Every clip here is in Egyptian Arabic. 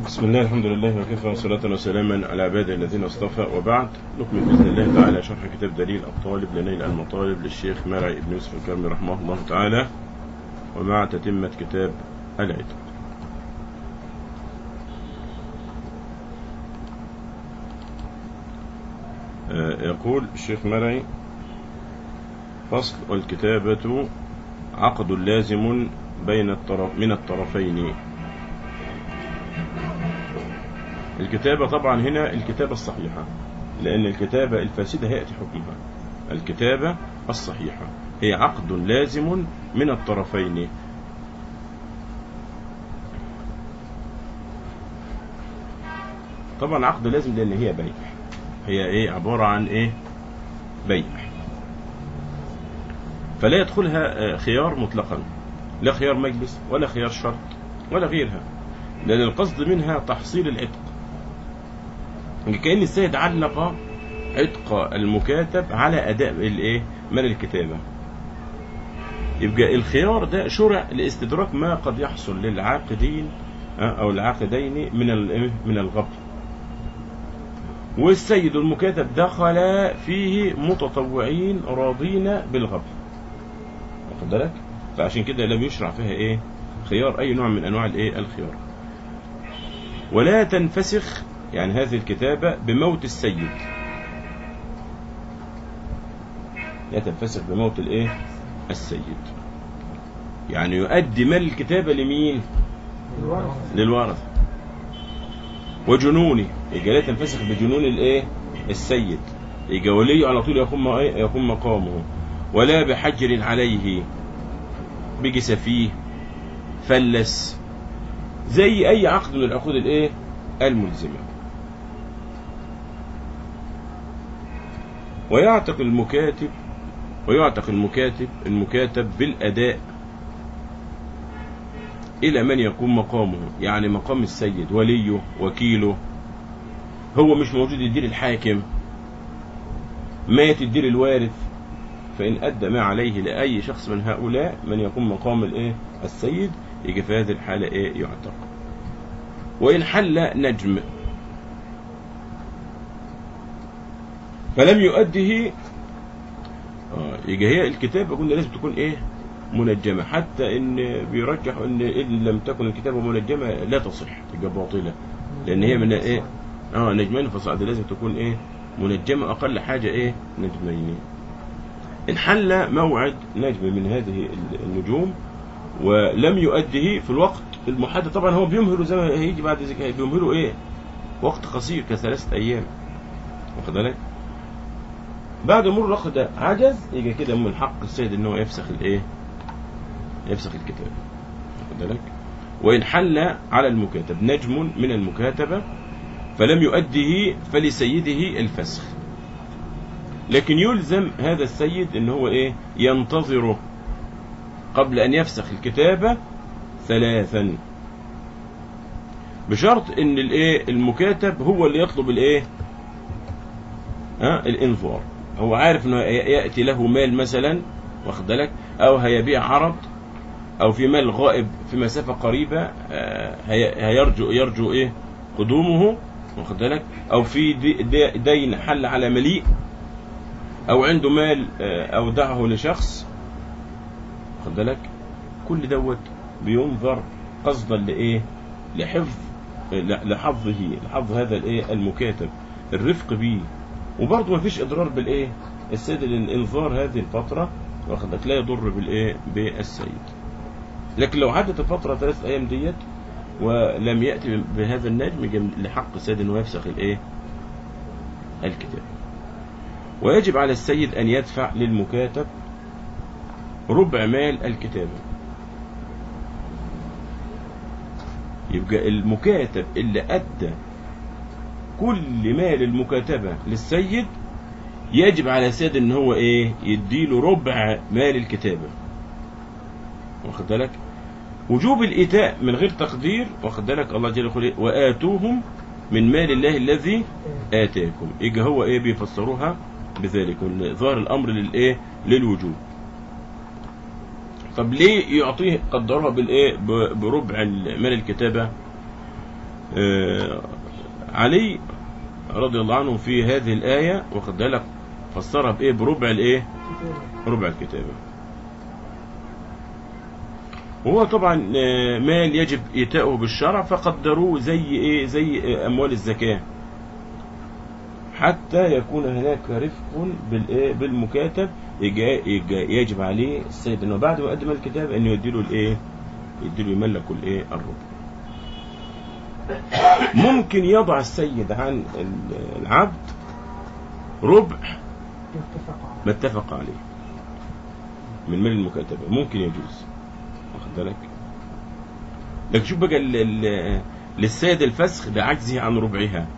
بسم الله الحمد لله وكفى وصلاة وسلاما على عباده الذين اصطفى وبعد نكمل بإذن الله تعالى شرح كتاب دليل الطالب لنيل المطالب للشيخ مرعي بن يوسف الكرمي رحمه الله تعالى ومع تتمة كتاب العتق آه، يقول الشيخ مرعي فصل والكتابة عقد لازم بين الطرف من الطرفين الكتابة طبعا هنا الكتابة الصحيحة لأن الكتابة الفاسدة هيأتي حكمها الكتابة الصحيحة هي عقد لازم من الطرفين طبعا عقد لازم لأن هي بيع هي ايه عبارة عن ايه بيع فلا يدخلها خيار مطلقا لا خيار مجلس ولا خيار شرط ولا غيرها لأن القصد منها تحصيل العتق كأن السيد علق عتق المكاتب على أداء الايه مال الكتابة يبقى الخيار ده شرع لاستدراك ما قد يحصل للعاقدين أو العاقدين من من الغبن والسيد المكاتب دخل فيه متطوعين راضين بالغبن واخد بالك فعشان كده لم يشرع فيها ايه خيار اي نوع من انواع الايه الخيار ولا تنفسخ يعني هذه الكتابة بموت السيد لا تنفسخ بموت الايه السيد يعني يؤدي مال الكتابة لمين للورثة وجنونه يبقى لا تنفسخ بجنون الايه السيد يبقى ولي على طول يقوم يقوم مقامه ولا بحجر عليه بيجي سفيه فلس زي اي عقد من العقود الايه الملزمه ويعتق المكاتب ويعتق المكاتب المكاتب بالاداء الى من يقوم مقامه يعني مقام السيد وليه وكيله هو مش موجود يدير الحاكم مات يدير الوارث فإن أدى ما عليه لأي شخص من هؤلاء من يقوم مقام الإيه السيد يجي في هذه الحالة إيه يعتق وإن حل نجم فلم يؤده آه يجي هي الكتابة قلنا لازم تكون إيه منجمة حتى إن بيرجح إن إن لم تكن الكتابة منجمة لا تصح تبقى باطلة لأن هي من إيه اه نجمين فصعد لازم تكون إيه منجمة أقل حاجة إيه نجمين إن حل موعد نجم من هذه النجوم ولم يؤده في الوقت المحدد طبعا هو بيمهله زي ما هيجي بعد ذلك بيمهله ايه وقت قصير كثلاثة ايام واخد بالك بعد مرور الوقت ده عجز يجي كده من حق السيد ان هو يفسخ الايه يفسخ الكتاب واخد بالك وان حل على المكاتب نجم من المكاتبة فلم يؤده فلسيده الفسخ لكن يلزم هذا السيد ان هو ايه ينتظره قبل ان يفسخ الكتابة ثلاثا بشرط ان الايه المكاتب هو اللي يطلب الايه ها الانظار هو عارف انه ياتي له مال مثلا واخد بالك او هيبيع عرض او في مال غائب في مسافه قريبه هيرجو يرجو ايه قدومه واخد بالك او في دين حل على مليء او عنده مال اودعه لشخص واخد بالك كل دوت بينظر قصدا لايه لحفظ لحظه لحظ هذا الايه المكاتب الرفق به وبرضه ما فيش اضرار بالايه السيد الانذار هذه الفتره واخد بالك لا يضر بالايه بالسيد لكن لو عدت الفتره ثلاث ايام ديت ولم ياتي بهذا النجم لحق السيد انه يفسخ الايه الكتاب ويجب على السيد أن يدفع للمكاتب ربع مال الكتابة يبقى المكاتب اللي أدى كل مال المكاتبة للسيد يجب على السيد ان هو ايه يديله ربع مال الكتابة واخد بالك وجوب الإيتاء من غير تقدير واخد بالك الله جل وعلا وآتوهم من مال الله الذي آتاكم يجي هو ايه بيفسروها بذلك ظاهر الامر للايه للوجوب طب ليه يعطيه قدرها بالايه بربع مال الكتابه آه، علي رضي الله عنه في هذه الآية واخد بالك فسرها بإيه بربع الإيه ربع الكتابة وهو طبعا آه، مال يجب إيتاؤه بالشرع فقدروه زي إيه زي آه، أموال الزكاة حتى يكون هناك رفق بالإيه بالمكاتب يجا- يجا- يجب عليه السيد انه بعد ما يقدم الكتاب انه يديله الايه يديله يملكه الايه الربع ممكن يضع السيد عن ال- العبد ربع يتفق على ما اتفق عليه من مال المكاتبة ممكن يجوز واخد بالك لكن شوف بقى ال- ال- للسيد الفسخ بعجزه عن ربعها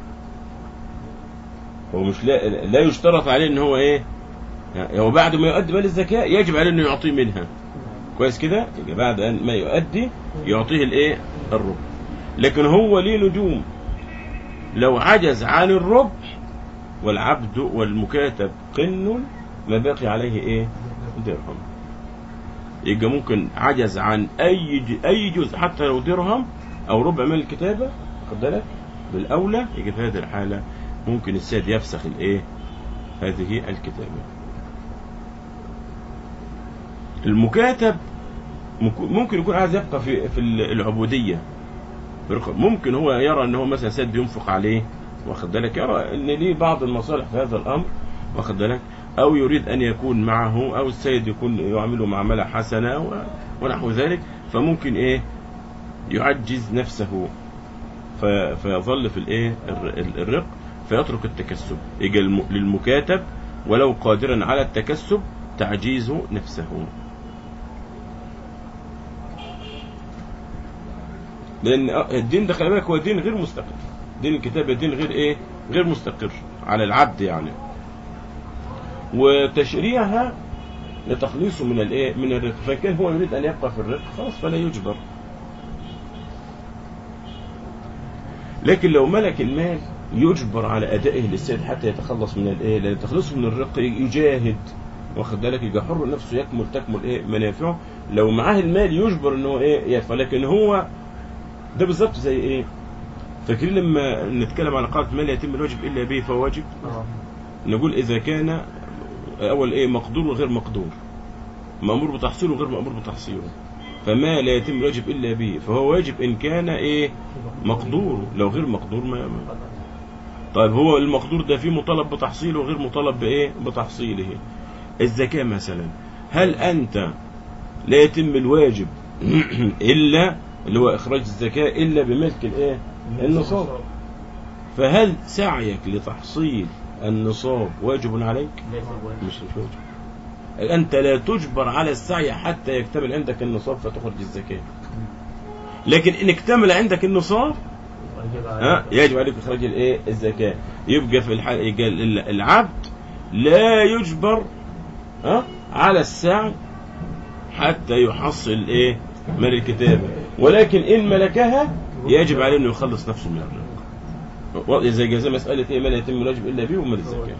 هو مش لا, لا يشترط عليه ان هو ايه يعني هو بعد ما يؤدي مال الزكاة يجب عليه انه يعطيه منها كويس كده يبقى بعد ان ما يؤدي يعطيه الايه الربع لكن هو ليه لزوم لو عجز عن الربع والعبد والمكاتب قن ما باقي عليه ايه درهم يبقى ممكن عجز عن اي ج- اي جزء حتى لو درهم او ربع من الكتابه واخد بالك بالاولى يبقى في هذه الحاله ممكن السيد يفسخ الايه هذه الكتابه المكاتب مك- ممكن يكون عايز يبقى في في العبوديه برق- ممكن هو يرى ان هو مثلا سيد ينفق عليه واخد بالك يرى ان ليه بعض المصالح في هذا الامر واخد بالك او يريد ان يكون معه او السيد يكون يعامله معامله حسنه و- ونحو ذلك فممكن ايه يعجز نفسه في- فيظل في الايه الر- ال- الرق فيترك التكسب يجي الم- للمكاتب ولو قادرا على التكسب تعجيز نفسه لان الدين ده خلي بالك هو دين غير مستقر دين الكتابه دين غير ايه غير مستقر على العبد يعني وتشريعها لتخليصه من الايه من الرق فكان هو يريد ان يبقى في الرق خلاص فلا يجبر لكن لو ملك المال يجبر على ادائه للسيد حتى يتخلص من الايه لان تخلصه من الرق يجاهد واخد بالك يبقى حر نفسه يكمل تكمل ايه منافعه لو معاه المال يجبر ان هو ايه يدفع لكن هو ده بالظبط زي ايه فاكرين لما نتكلم على قاعده ما لا يتم الواجب الا به فهو واجب آه. نقول اذا كان اول ايه مقدور وغير مقدور مامور بتحصيله وغير مامور بتحصيله فما لا يتم الواجب الا به فهو واجب ان كان ايه مقدور لو غير مقدور ما ما- طيب هو المقدور ده فيه مطالب بتحصيله وغير مطالب بايه بتحصيله الزكاه مثلا هل انت لا يتم الواجب الا اللي هو اخراج الزكاه الا بملك الايه النصاب فهل سعيك لتحصيل النصاب واجب عليك مش مش واجب أنت لا تجبر على السعي حتى يكتمل عندك النصاب فتخرج الزكاة لكن إن اكتمل عندك النصاب ها يجب عليك إخراج الإيه الزكاة يبقى في الحال يبقى ال- العبد لا يجبر ها على السعي حتى يحصل إيه مال الكتابة ولكن إن ملكها يجب عليه إنه يخلص نفسه من الرق زي زي مسألة إيه ما لا يتم الواجب إلا به ومال الزكاة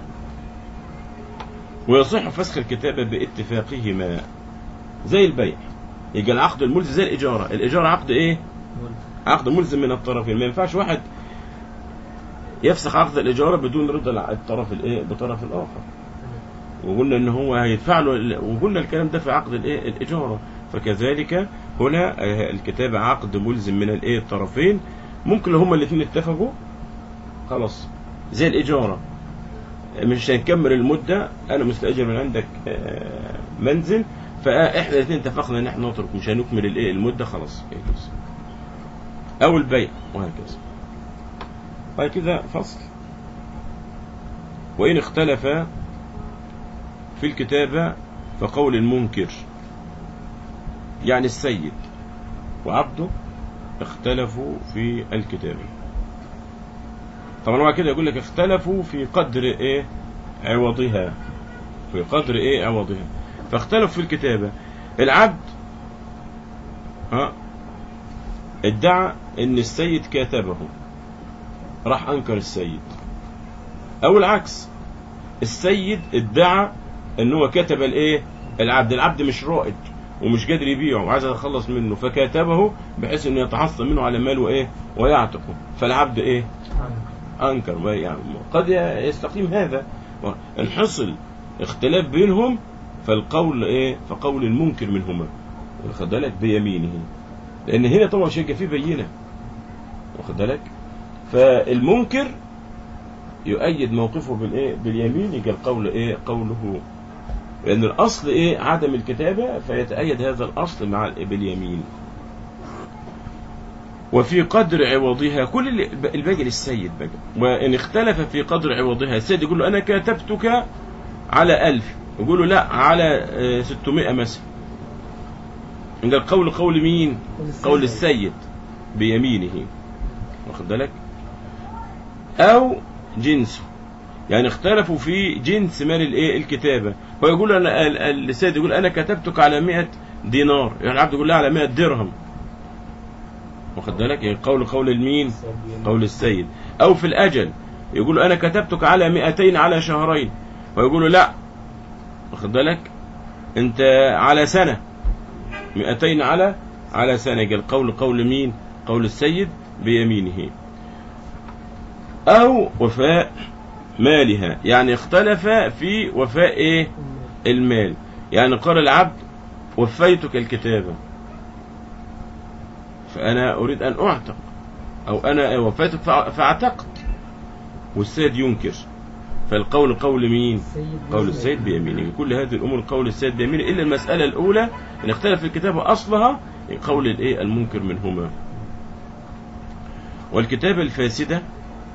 ويصح فسخ الكتابة باتفاقهما زي البيع يبقى العقد الملزم زي الإجارة الإجارة عقد إيه عقد ملزم من الطرفين ما ينفعش واحد يفسخ عقد الإجارة بدون رضا الع- الطرف الإيه بطرف الآخر وقلنا إن هو هيدفع له وقلنا الكلام ده في عقد الإيه الإجارة فكذلك هنا آه، الكتابة عقد ملزم من الإيه الطرفين ممكن لو هما الاثنين اتفقوا خلاص زي الإجارة مش هنكمل المدة أنا مستأجر من عندك آه، منزل فإحنا الاثنين اتفقنا إن إحنا نترك مش هنكمل الإيه المدة خلاص يجوز أو البيع وهكذا بعد كده فصل وإن اختلف في الكتابة فقول المنكر يعني السيد وعبده اختلفوا في الكتابة طبعا هو كده يقول لك اختلفوا في قدر ايه عوضها في قدر ايه عوضها فاختلفوا في الكتابة العبد ها ادعى ان السيد كاتبه راح انكر السيد او العكس السيد ادعى ان هو كتب الايه العبد العبد مش رائج ومش قادر يبيعه وعايز يتخلص منه فكاتبه بحيث انه يتحصل منه على ماله ايه ويعتقه فالعبد ايه انكر ما يعني قد يستقيم هذا ان حصل اختلاف بينهم فالقول ايه فقول المنكر منهما واخد بالك بيمينه لان هنا طبعا مش هيبقى فيه بينه واخد بالك فالمنكر يؤيد موقفه بالايه باليمين يجي القول ايه قوله لان الاصل ايه عدم الكتابه فيتأيد هذا الاصل مع ال- باليمين وفي قدر عوضها كل اللي- الباقي للسيد بقى وان اختلف في قدر عوضها السيد يقول له انا كتبتك على ألف يقول له لا على آه، 600 مثلا عند القول قول مين قول السيد بيمينه واخد بالك او جنسه يعني اختلفوا في جنس مال الايه الكتابه فيقول انا ال- ال- السيد يقول انا كتبتك على 100 دينار يعني العبد يقول لا على 100 درهم واخد بالك يعني قول قول المين قول السيد او في الاجل يقول انا كتبتك على 200 على شهرين ويقول له لا واخد بالك انت على سنه 200 على على سنه يجي القول قول مين قول السيد بيمينه او وفاء مالها يعني اختلف في وفاء ايه المال يعني قال العبد وفيتك الكتابة فأنا أريد أن أعتق أو أنا وفيتك فع- فاعتقت والسيد ينكر فالقول قول مين السيد قول السيد بيمينه كل هذه الأمور قول السيد بيمينه إلا المسألة الأولى إن اختلف في الكتابة أصلها قول الإيه المنكر منهما والكتابة الفاسدة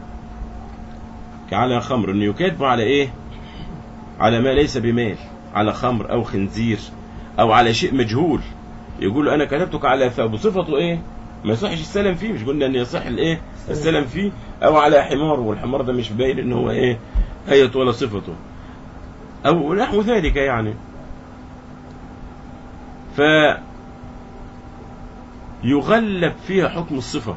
على خمر إنه يكاتب على إيه على ما ليس بمال على خمر أو خنزير أو على شيء مجهول يقول له أنا كتبتك على ثوب صفته إيه ما يصحش السلم فيه مش قلنا ان يصح الايه السلم فيه او على حمار والحمار ده مش باين ان هو ايه هيئة ولا صفته او نحو ذلك يعني ف يغلب فيها حكم الصفة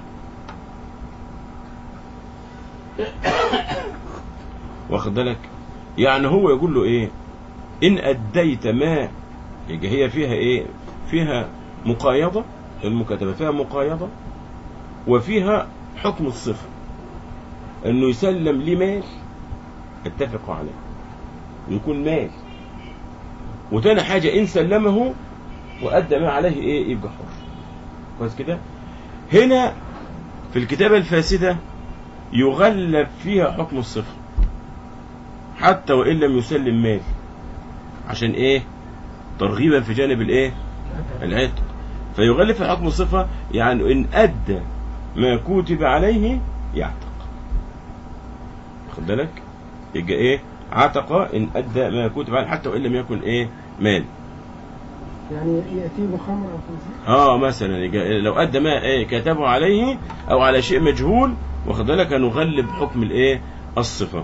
واخد بالك يعني هو يقول له ايه ان اديت ما يبقى هي فيها ايه فيها مقايضة المكاتبة فيها مقايضة وفيها حكم الصفة انه يسلم لي مال اتفقوا عليه يكون مال وتاني حاجة ان سلمه وادى ما عليه ايه يبقى حر كويس كده هنا في الكتابة الفاسدة يغلب فيها حكم الصفة حتى وإن لم يسلم مال عشان ايه ترغيبا في جانب الايه العتق فيغلب في حكم الصفة يعني إن أدى ما كتب عليه يعتق خد بالك يبقى ايه عتق إن أدى ما كتب عليه حتى وإن لم يكن ايه مال يعني يأتي بخمر أو خنزير اه مثلا يجي- لو ادى ما ايه كتبه عليه او على شيء مجهول واخد بالك هنغلب حكم الايه الصفه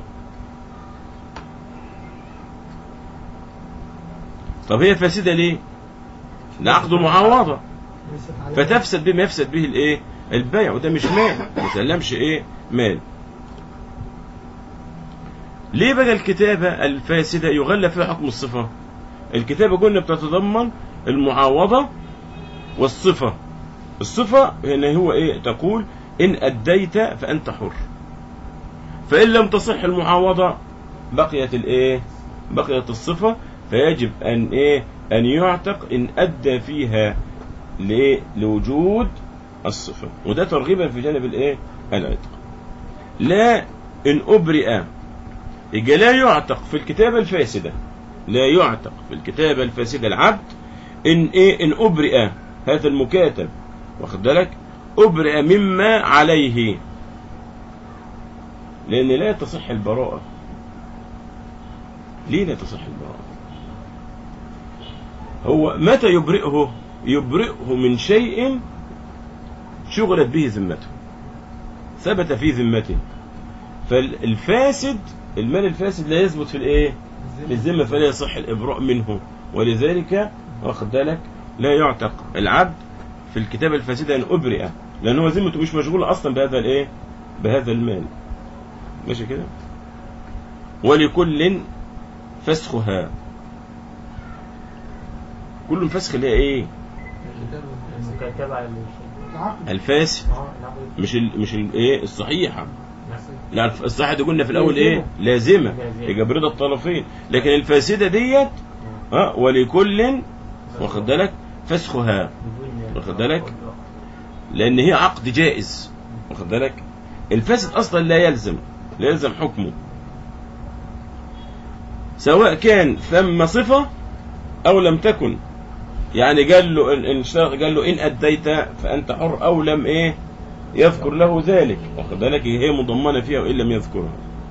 طب هي فاسده ليه ده عقد معاوضه ليست عليه فتفسد بما يفسد به الايه البيع وده مش مال ما سلمش ايه مال ليه بقى الكتابة الفاسدة يغلب فيها حكم الصفة الكتابة قلنا بتتضمن المعاوضة والصفة الصفة هنا هو ايه تقول ان اديت فانت حر فان لم تصح المعاوضة بقيت الايه بقيت الصفة فيجب ان ايه ان يعتق ان ادى فيها ليه؟ لوجود الصفة وده ترغيبا في جانب الايه العتق لا ان ابرئ يبقى لا يعتق في الكتابة الفاسدة لا يعتق في الكتابة الفاسدة العبد ان ايه ان ابرئ هذا المكاتب واخد بالك ابرئ مما عليه لان لا تصح البراءة ليه لا تصح البراءة هو متى يبرئه يبرئه من شيء شغلت به ذمته ثبت في ذمته فالفاسد المال الفاسد لا يثبت في الايه في الذمه فلا يصح الابراء منه ولذلك واخد بالك لا يعتق العبد في الكتابه الفاسده ان ابرئ لان هو ذمته مش مشغوله اصلا بهذا الايه بهذا المال ماشي كده ولكل فسخها كل الفسخ اللي هي ايه المكاتبة على الشيء العقد الفاسد اه العقد مش ال مش ال ايه الصحيحه نفس لا الف- الصحيحه دي قلنا في الاول لازمة. ايه لازمه لازمة. يبقى برضا الطرفين لكن الفاسده ديت ها ولكل واخد بالك فسخها بدون واخد بالك؟ لان هي عقد جائز واخد بالك الفاسد اصلا لا يلزم لا يلزم حكمه سواء كان ثم صفه او لم تكن يعني قال له ان إن اشتغل قال له ان اديت فانت حر او لم ايه يذكر له ذلك واخد بالك هي مضمنه فيها وان لم يذكرها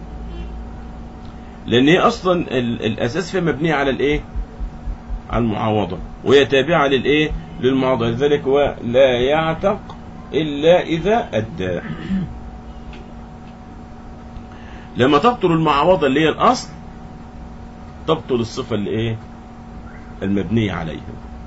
لان هي اصلا ال- الاساس فيها مبنيه على الايه على المعاوضه وهي تابعه للايه للمعاوضه لذلك هو لا يعتق الا اذا ادى لما تبطل المعاوضه اللي هي الاصل تبطل الصفه اللي ايه المبنيه عليها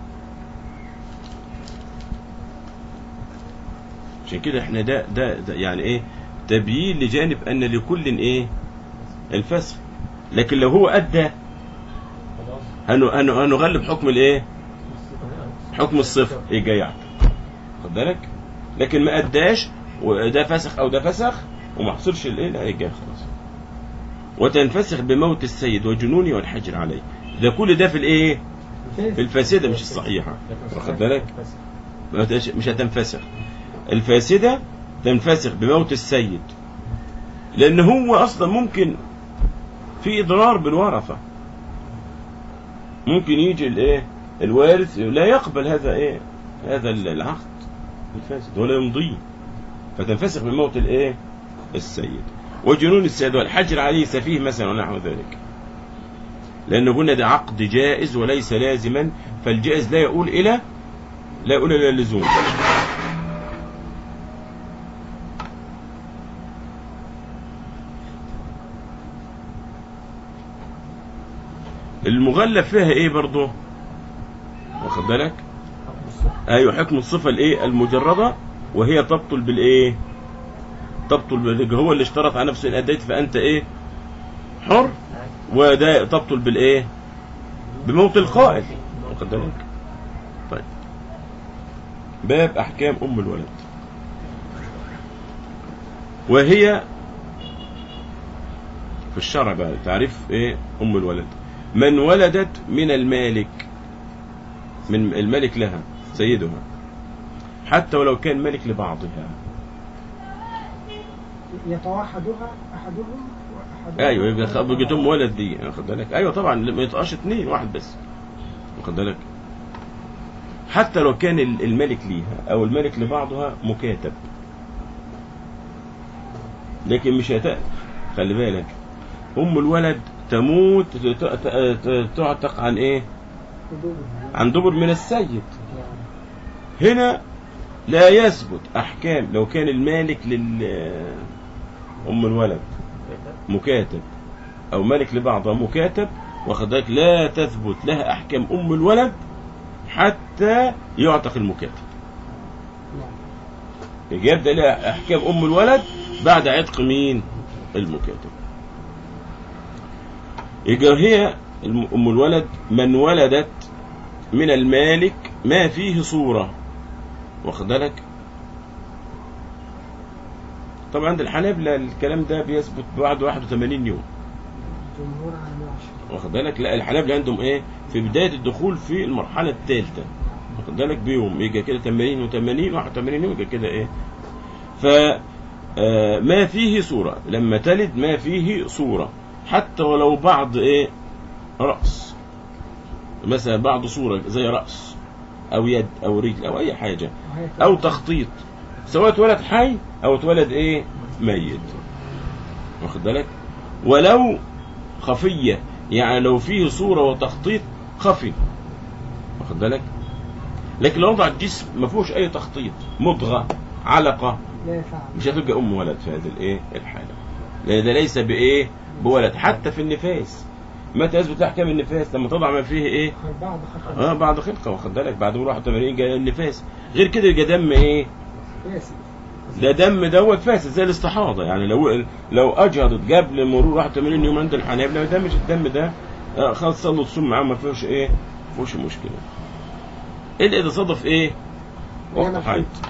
عشان كده احنا ده, ده ده يعني ايه تبيين لجانب ان لكل ايه الفسخ لكن لو هو ادى خلاص هنو- هنو- هنغلب حكم الايه حكم الصفر يجي يعتق خد بالك لكن ما اداش وده فسخ او ده فسخ وما حصلش الايه لا يجي خلاص وتنفسخ بموت السيد وجنونه والحجر عليه ده كل ده في الايه في الفاسده مش الصحيحه واخد بالك ما تش- مش هتنفسخ الفاسدة تنفسخ بموت السيد لأن هو أصلا ممكن في إضرار بالورثة ممكن يجي الإيه الوارث لا يقبل هذا إيه هذا العقد الفاسد ولا يمضيه فتنفسخ بموت الإيه السيد وجنون السيد والحجر عليه سفيه مثلا ونحو ذلك لأن قلنا ده عقد جائز وليس لازما فالجائز لا يقول إلى لا يقول إلى اللزوم المغلب فيها ايه برضه واخد بالك ايوه حكم الصفه الايه المجرده وهي تبطل بالايه تبطل بال- هو اللي اشترط على نفسه ان اديت فانت ايه حر وده تبطل بالايه بموت القائل واخد بالك طيب باب احكام ام الولد وهي في الشرع بقى تعريف ايه ام الولد من ولدت من المالك من الملك لها سيدها حتى ولو كان ملك لبعضها يتوحدها احدهم واحدهم ايوه يبقى خ- بقت ام ولد دي واخد بالك ايوه طبعا ما يطقاش اثنين واحد بس واخد بالك حتى لو كان ال- الملك ليها او الملك لبعضها مكاتب لكن مش هت خلي بالك ام الولد تموت ت- ت- ت- تعتق عن ايه حدود. عن دبر من السيد هنا لا يثبت احكام لو كان المالك لل ام الولد مكاتب او ملك لبعضها مكاتب واخد بالك لا تثبت لها احكام ام الولد حتى يعتق المكاتب نعم. يبدا لها احكام ام الولد بعد عتق مين المكاتب يبقى هي الم- ام الولد من ولدت من المالك ما فيه صوره واخد بالك طبعا عند الحنابلة الكلام ده بيثبت بعد 81 يوم الجمهور على 120 واخد بالك لا الحنابلة عندهم ايه في بداية الدخول في المرحلة الثالثة واخد بالك بيوم يجي كده 80 و80 81 يوم يجي كده ايه ف آه، ما فيه صورة لما تلد ما فيه صورة حتى ولو بعض ايه رأس مثلا بعض صورة زي رأس او يد او رجل او اي حاجة وهي او تخطيط سواء اتولد حي او اتولد ايه ميت واخد بالك ولو خفية يعني لو فيه صورة وتخطيط خفي واخد بالك لكن لو وضع الجسم ما فيهوش اي تخطيط مضغة علقة لا يفعل مش هتبقى ام ولد في هذه الايه الحالة لان ده ليس بايه بولد حتى في النفاس متى يثبت احكام النفاس لما تضع ما فيه ايه بعض خطأ اه بعد خلقه واخد بالك بعد 81 جاي النفاس غير كده يبقى دم ايه فاسد ده دم دوت فاسد زي الاستحاضه يعني لو لو اجهضت قبل مرور 81 يوم عند الحنابلة ده مش الدم ده آه، خلاص صلوا الصوم معاه ما فيهوش ايه ما فيهوش مشكله الا اذا صادف ايه وقت أيام حيض الحيض.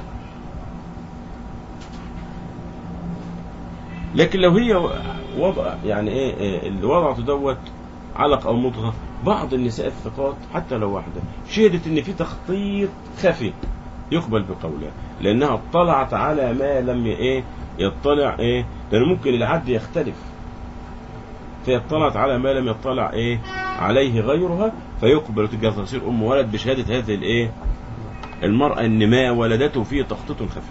لكن لو هي وضع يعني ايه إيه اللي وضعته دوت علق او مضغه بعض النساء الثقات حتى لو واحده شهدت ان في تخطيط خفي يقبل بقولها لانها اطلعت على ما لم ي- ايه يطلع ايه لان ممكن العد يختلف فهي اطلعت على ما لم يطلع ايه عليه غيرها فيقبل وتبقى تصير ام ولد بشهاده هذه الايه المراه ان ما ولدته فيه تخطيط خفي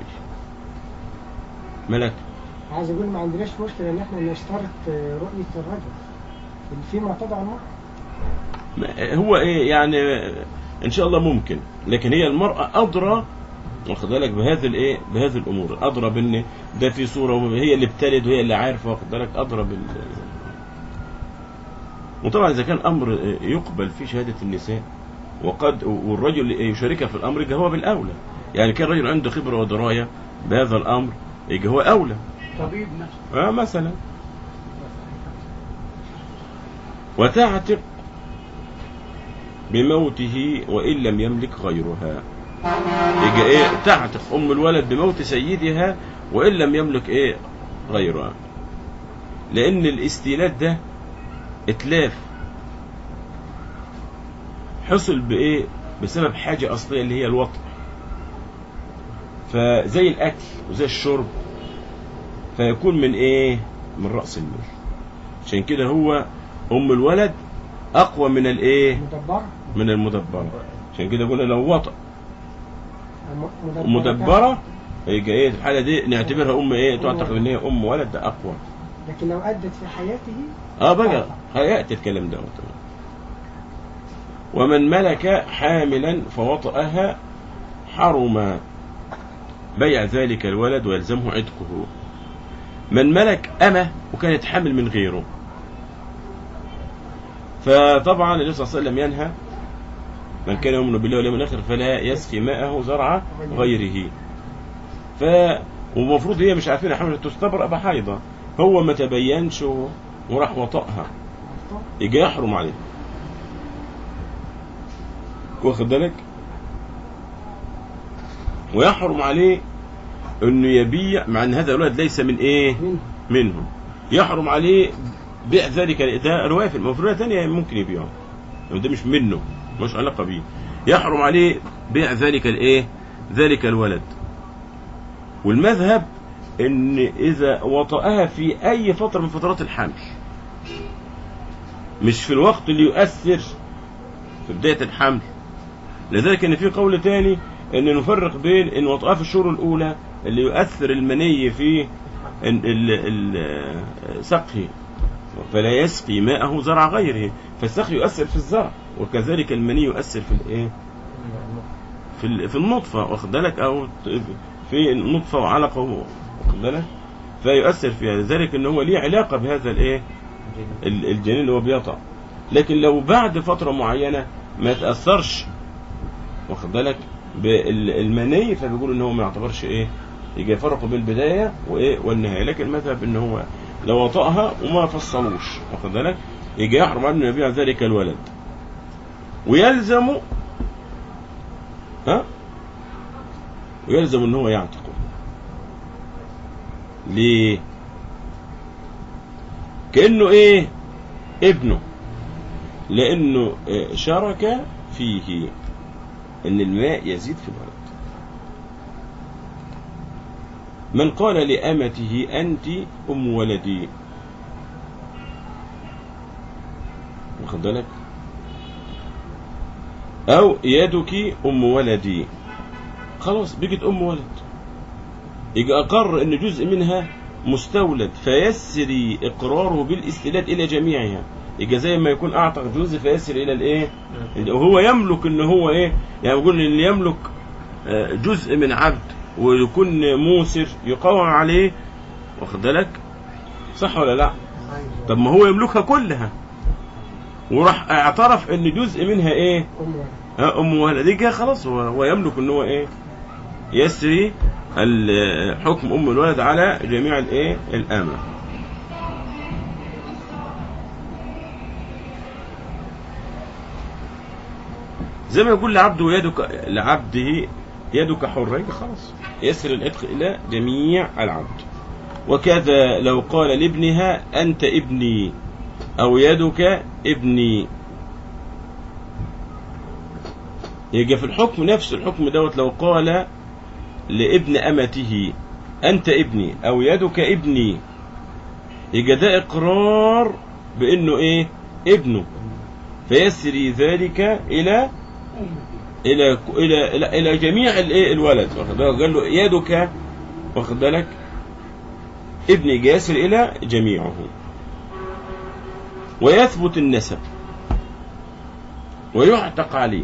ملك عايز اقول ما عندناش مشكله ان احنا نشترط آه، رؤيه الرجل فيما تضع المرأة ما- هو ايه يعني ان شاء الله ممكن لكن هي المرأة ادرى واخد بالك بهذه الايه بهذه الامور ادرى بان ده في صورة وهي اللي بتلد وهي اللي عارفة واخد بالك ادرى بال وطبعا اذا كان امر يقبل في شهادة النساء وقد والرجل يشاركها في الامر يبقى هو بالاولى يعني كان رجل عنده خبرة ودراية بهذا الامر يبقى هو اولى طبيب نفسه آه مثلا وتعتق بموته وإن لم يملك غيرها يجي ايه تعتق ام الولد بموت سيدها وان لم يملك ايه غيرها لان الاستيلاد ده اتلاف حصل بايه بسبب حاجة اصلية اللي هي الوطء فزي الاكل وزي الشرب فيكون من ايه من رأس المال عشان كده هو ام الولد اقوى من الايه مدبرة من المدبرة عشان كده قلنا لو وطأ م- مدبرة يبقى ايه الحالة دي نعتبرها ام ايه تعتقد ان هي ام ولد ده اقوى لكن لو أدت في حياته اه بقى هيأتي الكلام ده ومن ملك حاملا فوطأها حرم بيع ذلك الولد ويلزمه عتقه من ملك أمة وكانت حامل من غيره فطبعا النبي صلى الله عليه وسلم ينهى من كان يؤمن بالله واليوم الآخر فلا يسقي ماءه زرع غيره ف ومفروض هي مش عارفين حملة تستبرأ بحيضة هو ما تبينش و- وراح وطأها يجي يحرم عليه واخد بالك ويحرم عليه انه يبيع مع ان هذا الولد ليس من ايه منه منهم يحرم عليه بيع ذلك ده روايه في المفروض ثانيه ممكن يبيعه لو ده مش منه مش علاقه بيه يحرم عليه بيع ذلك الايه ذلك الولد والمذهب ان اذا وطأها في اي فتره من فترات الحمل مش في الوقت اللي يؤثر في بدايه الحمل لذلك ان في قول تاني ان نفرق بين ان وطأها في الشهور الاولى اللي يؤثر المني في ال- ال- ال- سقيه فلا يسقي ماءه زرع غيره فالسقي يؤثر في الزرع وكذلك المني يؤثر في الايه في ال- في النطفه واخد بالك او في النطفه وعلقه واخد بالك فيؤثر فيها لذلك ان هو ليه علاقه بهذا الايه ال- الجنين اللي هو بيطع لكن لو بعد فتره معينه ما تاثرش واخد بالك بالمني فبيقولوا ان هو ما يعتبرش ايه يجي يفرقوا بين البدايه وايه والنهايه لكن المذهب ان هو لو وطأها وما فصلوش واخد بالك يجي يحرم عنه يبيع ذلك الولد ويلزم ها ويلزم ان هو يعتقه ليه كانه ايه ابنه لانه آه، شارك فيه ان الماء يزيد في الولد من قال لأمته أنت أم ولدي واخد بالك أو يدك أم ولدي خلاص بقت أم ولد يجي أقر أن جزء منها مستولد فيسري إقراره بالاستيلاد إلى جميعها يجي زي ما يكون أعتق جزء فيسر إلى الإيه وهو يملك ان هو ايه يعني بيقول اللي يملك آه، جزء من عبد ويكون موسر يقاوم عليه واخد بالك صح ولا لا طب ما هو يملكها كلها وراح اعترف ان جزء منها ايه أم ولد ها، ام ولد دي كده خلاص هو هو يملك ان هو ايه يسري ال- حكم ام الولد على جميع الايه الامه زي ما يقول لعبده يدك لعبده يدك حرة يبقى خلاص يسر العتق إلى جميع العبد وكذا لو قال لابنها أنت ابني أو يدك ابني يجي في الحكم نفس الحكم دوت لو قال لابن أمته أنت ابني أو يدك ابني يجي ده إقرار بأنه إيه ابنه فيسري ذلك إلى إلى إلى إلى, إلى جميع الإيه الولد واخد بالك؟ قال له يدك واخد بالك ابني جاسر إلى جميعه ويثبت النسب ويعتق عليه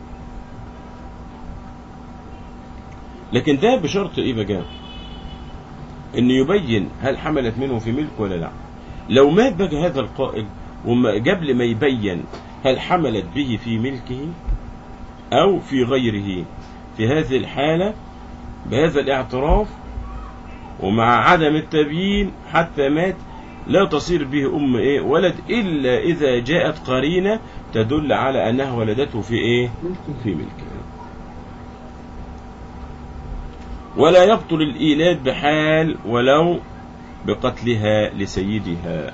لكن ده بشرط ايه بقى ان يبين هل حملت منه في ملك ولا لا لو مات بقى هذا القائل وما قبل ما يبين هل حملت به في ملكه او في غيره في هذه الحالة بهذا الاعتراف ومع عدم التبيين حتى مات لا تصير به أم إيه ولد إلا إذا جاءت قرينة تدل على أنها ولدته في إيه ملكي في ملكه ولا يبطل الإيلاد بحال ولو بقتلها لسيدها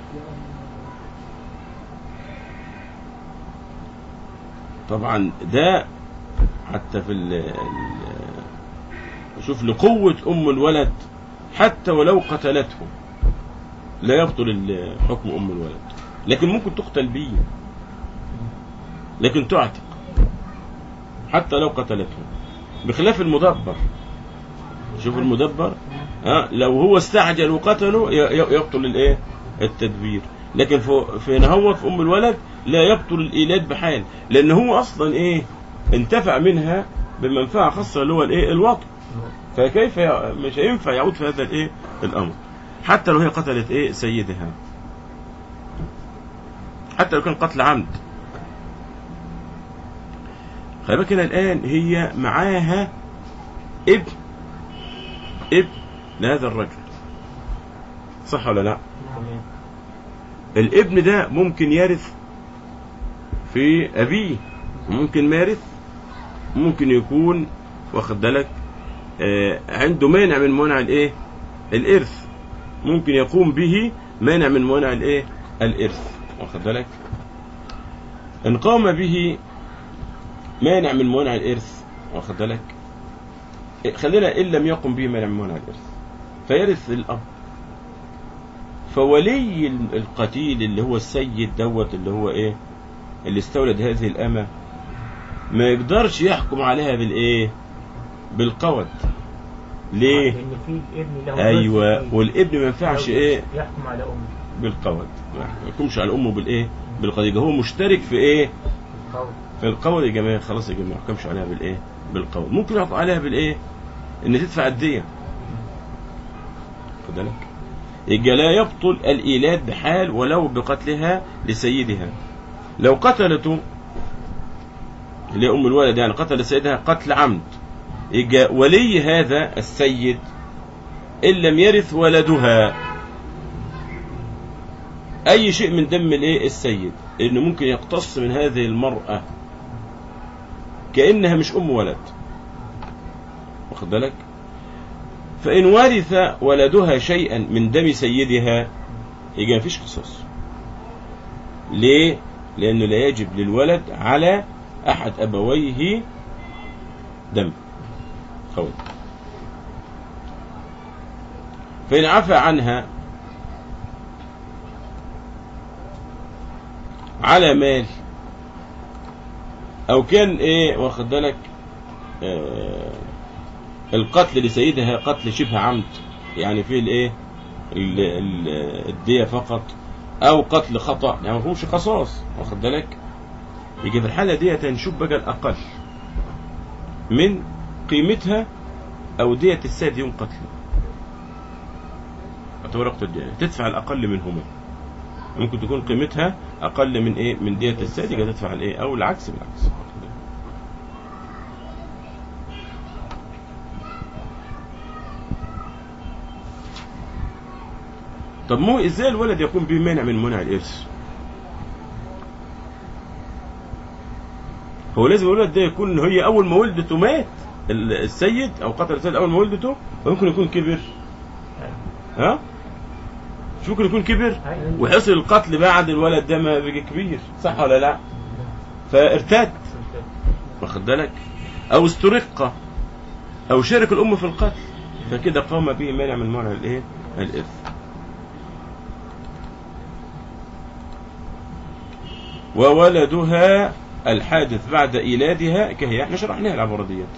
طبعا ده حتى في ال ال- شوف لقوة أم الولد حتى ولو قتلته لا يبطل ال- حكم أم الولد لكن ممكن تقتل به لكن تعتق حتى لو قتلته بخلاف المدبر شوف المدبر ها لو هو استعجل وقتله ي- ي- يبطل الايه التدبير لكن في في نهوة في ام الولد لا يبطل الايلاد بحال لان هو اصلا ايه انتفع منها بمنفعه خاصه اللي هو الايه الوطن فكيف ي- مش هينفع يعود في هذا الايه الامر حتى لو هي قتلت ايه سيدها حتى لو كان قتل عمد خلي بالك هنا الان هي معاها ابن ابن لهذا الرجل صح ولا لا تمام الابن ده ممكن يرث في ابيه ممكن ما يرث ممكن يكون واخد بالك آه عنده مانع من موانع الايه الارث ممكن يقوم به مانع من موانع الايه الارث واخد بالك ان قام به مانع من موانع الارث واخد بالك خلينا ان لم يقم به مانع من موانع الارث فيرث الاب فولي القتيل اللي هو السيد دوت اللي هو ايه اللي استولد هذه الامه ما يقدرش يحكم عليها بالايه بالقود ليه لان في ابن له ايوه جزء والابن ما ينفعش له ايه جزء يحكم على امه بالقود ما يحكمش على امه بالايه بالقود يبقى هو مشترك في ايه القول في القول يا جماعه خلاص يا جماعه ما يحكمش عليها بالايه بالقول ممكن يحكم عليها بالايه ان تدفع الديه خد بالك يبقى لا يبطل الايلاد بحال ولو بقتلها لسيدها لو قتلته اللي هي ام الولد يعني قتل سيدها قتل عمد يبقى ولي هذا السيد ان لم يرث ولدها اي شيء من دم الايه السيد انه ممكن يقتص من هذه المراه كانها مش ام ولد واخد بالك فان ورث ولدها شيئا من دم سيدها يبقى مفيش قصاص ليه لانه لا يجب للولد على احد ابويه دم قول فان عفى عنها على مال او كان ايه واخد بالك آه القتل لسيدها قتل شبه عمد يعني فيه الايه ال- ال- الدية فقط او قتل خطأ يعني ما فيهوش قصاص واخد بالك يجي في الحالة دي هنشوف بقى الاقل من قيمتها او دية السيد يوم قتله ورقة الدية تدفع الاقل منهما ممكن تكون قيمتها اقل من ايه من دية السيد يبقى تدفع الايه او العكس بالعكس طب مو ازاي الولد يكون به مانع من منع الارث هو لازم الولد ده يكون هي اول ما ولدته مات ال- السيد او قتل السيد اول ما ولدته وممكن يكون كبر ها مش ممكن يكون كبر أيوة. وحصل القتل بعد الولد ده ما بقى كبير صح ولا لا فارتد واخد بالك او استرق او شارك الام في القتل فكده قام به مانع من موانع الايه الارث وولدها الحادث بعد ايلادها كهي احنا شرحناها العباره ديت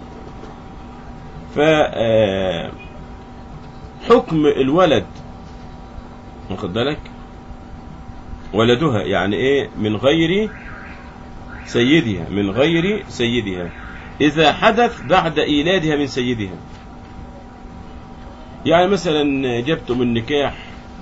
ف آه، حكم الولد واخد بالك ولدها يعني ايه من غير سيدها من غير سيدها إذا حدث بعد إيلادها من سيدها يعني مثلا جبت من نكاح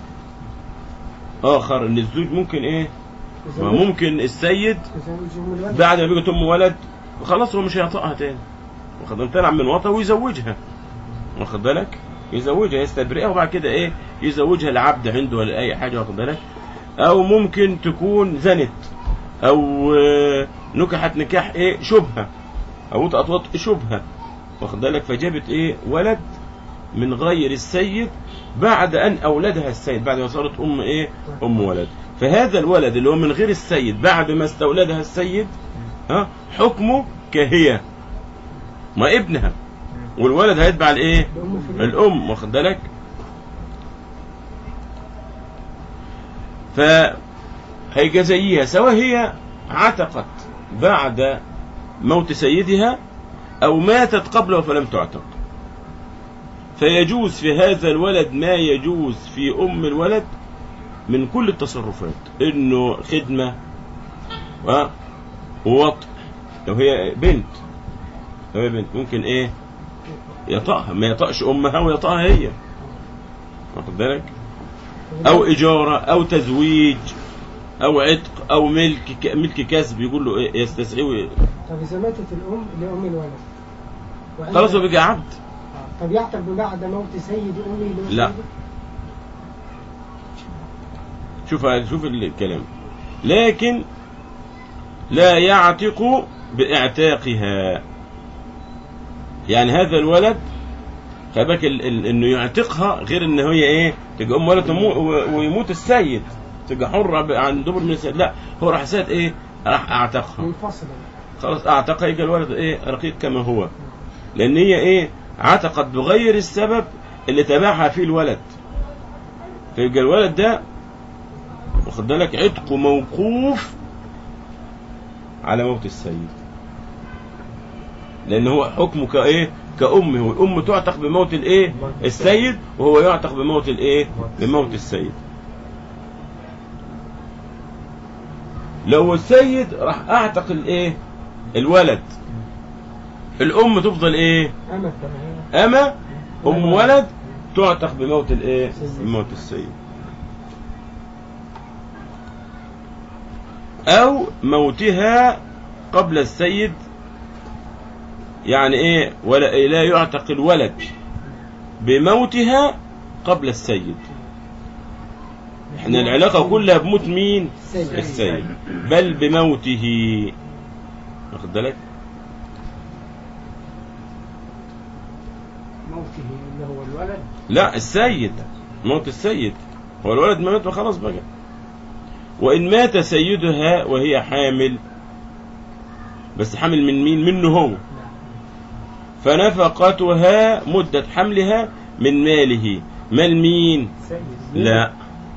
آخر إن الزوج ممكن إيه ما ممكن السيد يزوجهم الولد بعد ما بيجي أم ولد خلاص هو مش هيطأها تاني واخد بالك تلعب من وطأ ويزوجها واخد بالك يزوجها يستبرئها وبعد كده إيه يزوجها لعبد عنده ولا أي حاجة واخد بالك أو ممكن تكون زنت أو آه، نكحت نكاح إيه شبهة أو تأطوط شبهة واخد بالك فجابت إيه ولد من غير السيد بعد أن أولدها السيد بعد ما صارت أم إيه أم ولد فهذا الولد اللي هو من غير السيد بعد ما استولدها السيد ها حكمه كهي ما ابنها والولد هيتبع الايه الأم في الولد. الام واخد بالك ف هيجازيها سواء هي عتقت بعد موت سيدها او ماتت قبله فلم تعتق فيجوز في هذا الولد ما يجوز في ام الولد من كل التصرفات انه خدمه و- ووطء لو هي بنت لو هي بنت ممكن ايه يطأها ما يطأش امها ويطأها هي واخد بالك او اجاره او تزويج او عتق او ملك ك- ملك كسب يقول له ايه يستسعيه طب إذا ماتت الأم لأم الولد وعند- خلاص هو بقى عبد آه. طب يعتق بعد موت سيد أمي اللي هو لا. سيده؟ شوف شوف الكلام لكن لا يعتق باعتاقها يعني هذا الولد خلي بالك ال- ال- انه يعتقها غير ان هي ايه تبقى ام ولد تمو- و- ويموت السيد تبقى حره ب- عن دبر من السيد لا هو راح سيد ايه راح اعتقها منفصلة خلاص اعتقها يبقى الولد ايه رقيق كما هو لان هي ايه عتقت بغير السبب اللي تبعها فيه الولد فيبقى الولد ده واخد بالك عتقه موقوف على موت السيد لان هو حكمه كايه كأمه والأم تعتق بموت الايه السيد وهو يعتق بموت الايه بموت السيد لو السيد راح اعتق الايه الولد الام تفضل ايه أما اما ام ولد تعتق بموت الايه بموت السيد او موتها قبل السيد يعني ايه ولا لا يعتق الولد بموتها قبل السيد احنا العلاقه كلها بموت مين السيد السيد بل بموته واخد بالك موته اللي هو الولد لا السيد موت السيد هو الولد ما مات خلاص بقى وإن مات سيدها وهي حامل بس حامل من مين منه هو فنفقتها مدة حملها من ماله مال مين سيد لا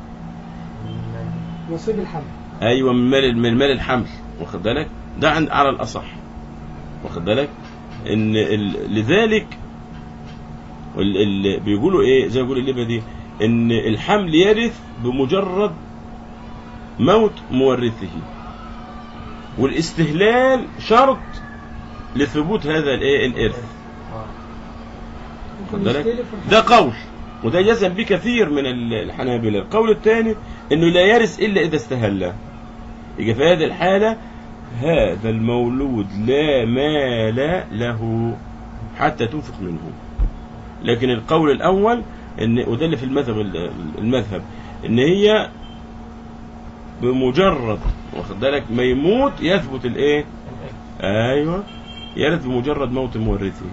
نصيب الحمل ايوه من مال من مال الحمل واخد بالك ده عن على الاصح واخد بالك ان ال... لذلك ال... ال... بيقولوا ايه زي ما بيقولوا الليبه دي ان الحمل يرث بمجرد موت مورثه والاستهلال شرط لثبوت هذا الايه الارث اه واخد ممكن بالك يختلف ده قول وده يجزم به كثير من ال- الحنابلة القول الثاني انه لا يرث الا اذا استهل يبقى في هذه الحالة هذا المولود لا مال له حتى تنفق منه لكن القول الاول ان وده اللي في المذهب المذهب ان هي بمجرد واخد بالك ما يموت يثبت الايه ايوه يرث بمجرد موت مورثه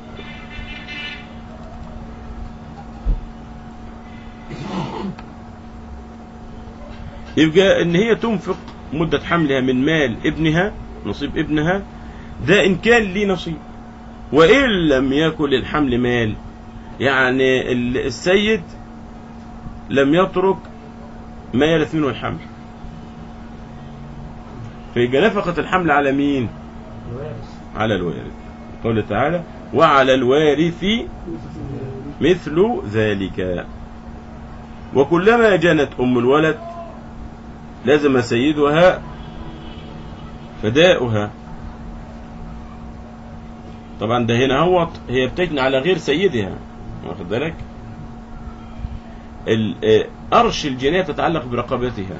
يبقى ان هي تنفق مدة حملها من مال ابنها نصيب ابنها ده ان كان ليه نصيب وان لم يكن للحمل مال يعني ال- السيد لم يترك ما يرث منه الحمل فيبقى نفقة الحمل على مين الوارث على الوارث قوله تعالى وعلى الوارث مثل ذلك وكلما جنت أم الولد لازم سيدها فداؤها طبعا ده هنا هو هي بتجني على غير سيدها واخد بالك ال- آه، أرش الجناية تتعلق برقبتها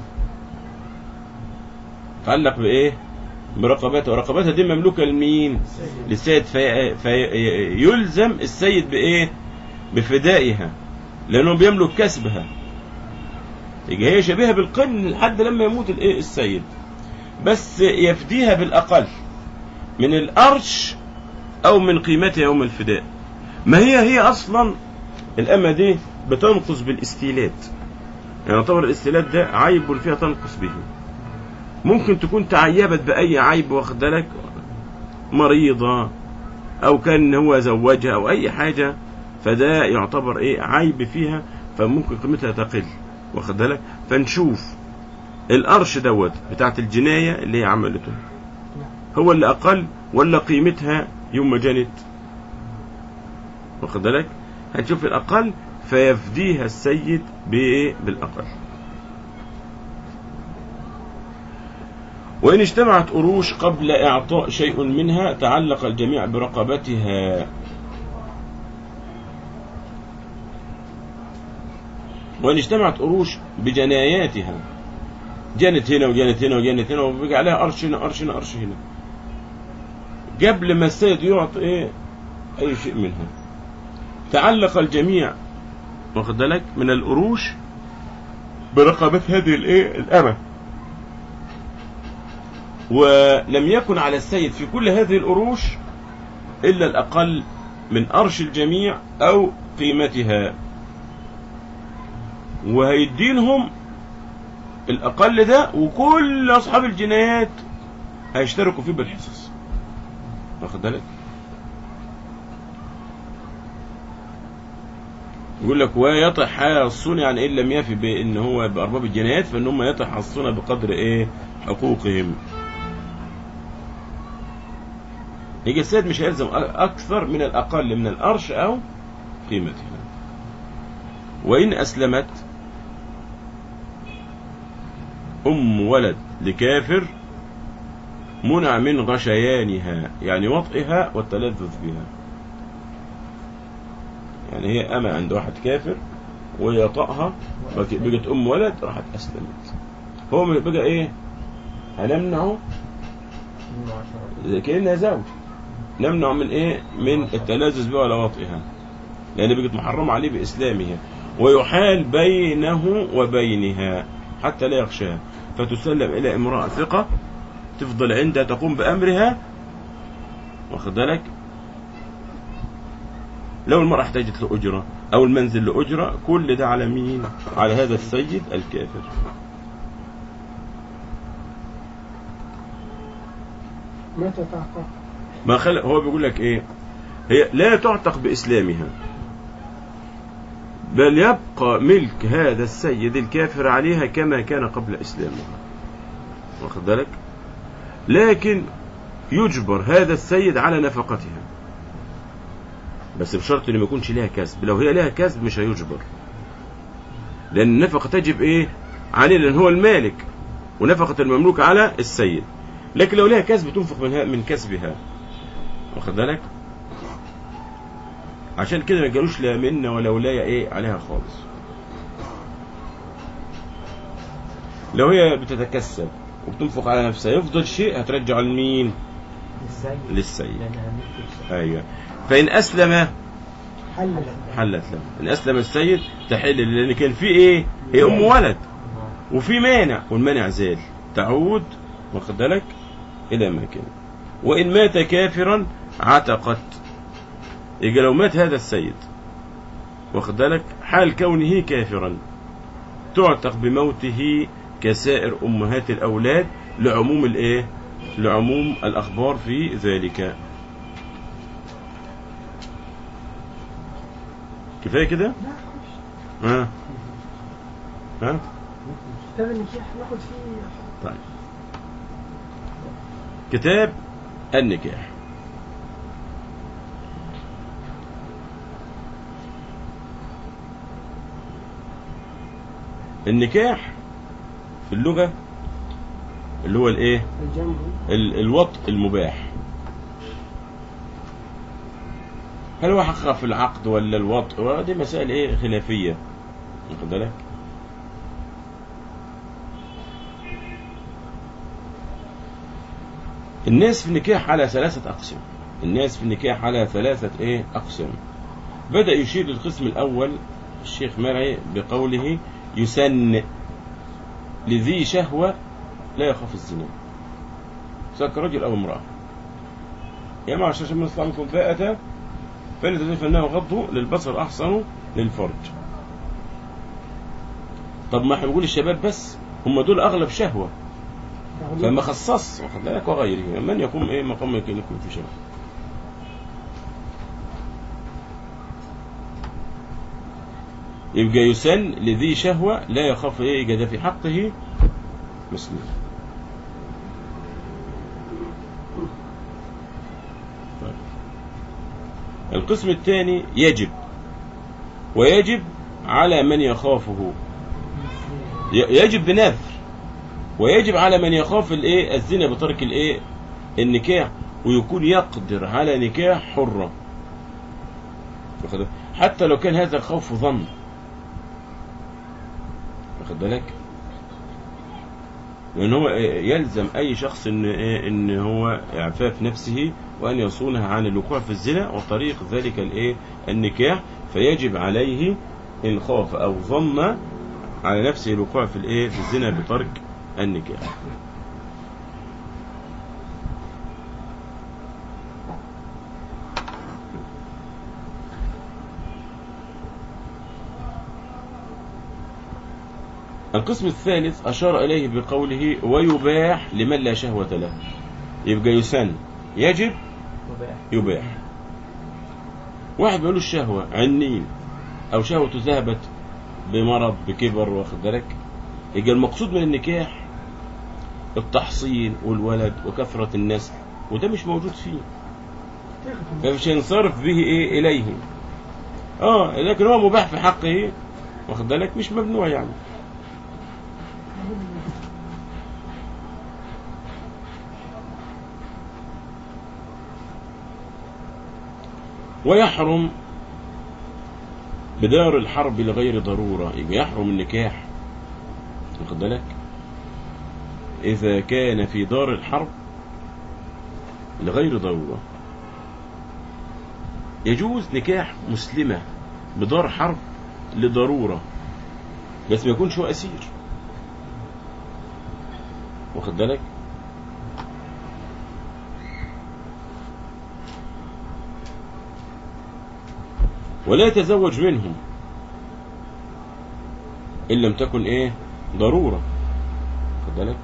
تتعلق بإيه برقبتها ورقبتها دي مملوكة لمين للسيد في... فيلزم السيد بإيه بفدائها لأنه بيملك كسبها يبقى هي شبيهة بالقن لحد لما يموت الإيه السيد بس يفديها بالأقل من الأرش أو من قيمتها يوم الفداء ما هي هي أصلا الأمة دي بتنقص بالاستيلات يعني يعتبر الاستيلات ده عيب فيها تنقص به ممكن تكون تعيبت بأي عيب واخد بالك مريضة أو كان هو زوجها أو أي حاجة فده يعتبر إيه عيب فيها فممكن قيمتها تقل واخد بالك فنشوف القرش دوت بتاعت الجناية اللي هي عملته هو اللي أقل ولا قيمتها يوم ما جنت واخد بالك هنشوف الأقل فيفديها السيد بإيه بالأقل وإن اجتمعت قروش قبل إعطاء شيء منها تعلق الجميع برقبتها وإن اجتمعت قروش بجناياتها جنت هنا وجنت هنا وجنت هنا وبقى عليها قرش هنا قرش هنا قرش هنا قبل ما السيد يعطي إيه أي شيء منها تعلق الجميع واخد بالك من القروش برقبة هذه الايه الأمة ولم يكن على السيد في كل هذه القروش إلا الأقل من أرش الجميع أو قيمتها وهيدينهم الأقل ده وكل أصحاب الجنايات هيشتركوا فيه بالحصص واخد بالك يقول لك ويتحاصون يعني ان لم يفي بان هو بارباب الجنايات فان هم يتحاصون بقدر ايه حقوقهم يجي السيد مش هيلزم اكثر من الاقل من الارش او قيمتها وان اسلمت ام ولد لكافر منع من غشيانها يعني وطئها والتلذذ بها يعني هي أما عند واحد كافر ويطأها بقت أم ولد راحت أسلمت هو بقى إيه هنمنعه كأنها زوج نمنع من إيه من التلذذ بها ولا وطئها لأن بقت محرمة عليه بإسلامها ويحال بينه وبينها حتى لا يخشاها فتسلم إلى امرأة ثقة تفضل عندها تقوم بأمرها واخد بالك لو المرأة احتاجت لأجرة أو المنزل لأجرة كل ده على مين؟ على هذا السيد الكافر متى تعتق ما خلق هو بيقول لك إيه؟ هي لا تعتق بإسلامها بل يبقى ملك هذا السيد الكافر عليها كما كان قبل إسلامها واخد بالك؟ لكن يجبر هذا السيد على نفقتها بس بشرط انه ما يكونش لها كسب لو هي لها كسب مش هيجبر لان النفقه تجب ايه عليه لان هو المالك ونفقه المملوك على السيد لكن لو لها كسب تنفق منها من كسبها واخد بالك عشان كده ما قالوش لا منا ولا ولايه ايه عليها خالص لو هي بتتكسب وبتنفق على نفسها يفضل شيء هترجعه لمين للسيد للسيد لأنها ملك السيد ايوه فان اسلم حل حلت له ان اسلم السيد تحل لان كان في ايه هي ام ولد وفي مانع والمانع زال تعود واخد بالك الى ما كان وإن مات كافرا عتقت يبقى لو مات هذا السيد واخد بالك حال كونه كافرا تعتق بموته كسائر أمهات الأولاد لعموم الإيه؟ لعموم الأخبار في ذلك كفاية كده؟ لا خش ها؟ ها؟ كتاب النكاح ناخد فيه طيب كتاب النكاح النكاح في اللغة اللي هو الايه الجنب ال- الوطء المباح هل هو حقق في العقد ولا الوطء دي مسائل ايه خلافية واخد بالك الناس في النكاح على ثلاثة أقسام الناس في النكاح على ثلاثة إيه أقسام بدأ يشير للقسم الأول الشيخ مرعي بقوله يسن لذي شهوة لا يخاف الزنا سواء كان رجل أو امرأة يا معشر من استطاع منكم باءة فلتجد فإنه غض للبصر أحسن للفرج طب ما احنا بنقول الشباب بس هم دول أغلب شهوة فما خصص واخد بالك وغيره من يقوم ايه مقام يمكن يكون في شبه يبقى يسن لذي شهوة لا يخاف ايه يجد في حقه مسلم طيب. القسم الثاني يجب ويجب على من يخافه ي- يجب بنذر ويجب على من يخاف الايه الزنا بترك الايه النكاح ويكون يقدر على نكاح حرة واخد بالك؟ حتى لو كان هذا الخوف ظن واخد بالك لان هو إيه، يلزم اي شخص ان إيه، ان هو اعفاف نفسه وان يصونها عن الوقوع في الزنا وطريق ذلك الايه النكاح فيجب عليه ان خاف او ظن على نفسه الوقوع في الايه في الزنا بترك النكاح القسم الثالث أشار إليه بقوله ويباح لمن لا شهوة له يبقى يسن يجب مباح يباح واحد بيقول له الشهوة عنين أو شهوته ذهبت بمرض بكبر واخد بالك يبقى المقصود من النكاح التحصين والولد وكثرة النسل وده مش موجود فيه فمش هينصرف به ايه اليه اه لكن هو مباح في حقه واخد بالك مش ممنوع يعني ويحرم بدار الحرب لغير ضرورة يبقى يحرم النكاح واخد بالك إذا كان في دار الحرب لغير ضرورة يجوز نكاح مسلمة بدار حرب لضرورة بس ما يكونش هو أسير واخد بالك ولا يتزوج منهم إن لم تكن إيه ضرورة واخد بالك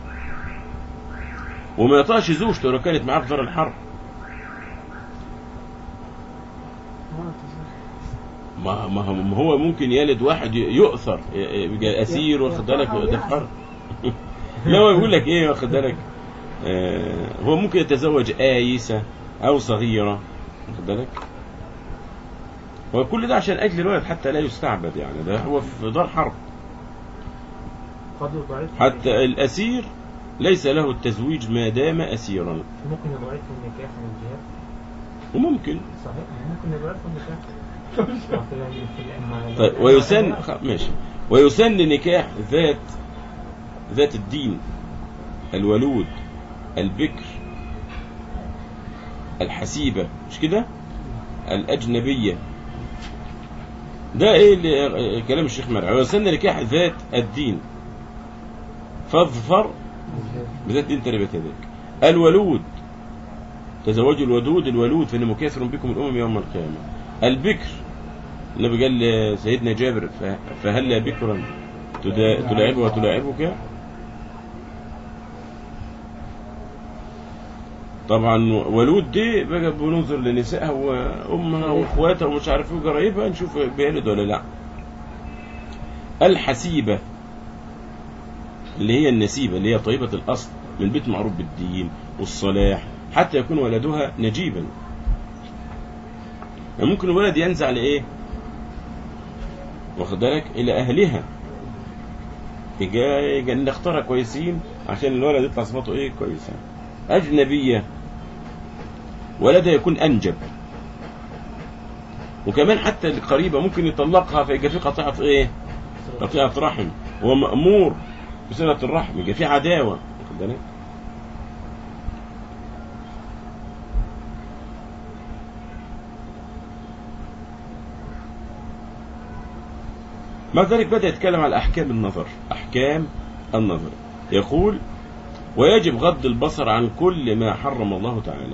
وما يطاش زوجته لو كانت معاه في دار الحرب ما ما هو- ما هو ممكن يلد واحد ي- يؤثر ي- يبقى اسير واخد بالك يطلع ده حر لا هو يقول لك ايه واخد بالك آه هو ممكن يتزوج آيسة او صغيرة واخد بالك هو كل ده عشان اجل الولد حتى لا يستعبد يعني ده هو في دار حرب قد يضعف حتى الاسير ليس له التزويج ما دام اسيرا ممكن يضعف النكاح من الجهاد وممكن صحيح ممكن يضعف النكاح طيب ويسن خ- ماشي ويسن نكاح ذات ذات الدين الولود البكر الحسيبة مش كده الأجنبية ده ايه اللي كلام الشيخ مرعي ويسن نكاح ذات الدين فاظفر بذات الدين تربت يديك الولود تزوجوا الودود الولود فإن مكاثر بكم الأمم يوم القيامة البكر النبي قال لسيدنا جابر ف- فهل بكرا تدا- تلاعبه وتلاعبك طبعا ولود دي بقى بننظر لنسائها وامها واخواتها ومش عارف ايه وقرايبها نشوف بيلد ولا لا الحسيبه اللي هي النسيبه اللي هي طيبه الاصل من بيت معروف بالدين والصلاح حتى يكون ولدها نجيبا يعني ممكن الولد ينزع لايه واخد بالك الى اهلها يجي يجي نختارها كويسين عشان الولد يطلع صفاته ايه كويسه اجنبيه ولدها يكون انجب وكمان حتى القريبه ممكن يطلقها فيبقى في قطيعه ايه قطيعه رحم هو مامور بصله الرحم يبقى في عداوه واخد بالك مع ذلك بدأ يتكلم على أحكام النظر أحكام النظر يقول ويجب غض البصر عن كل ما حرم الله تعالى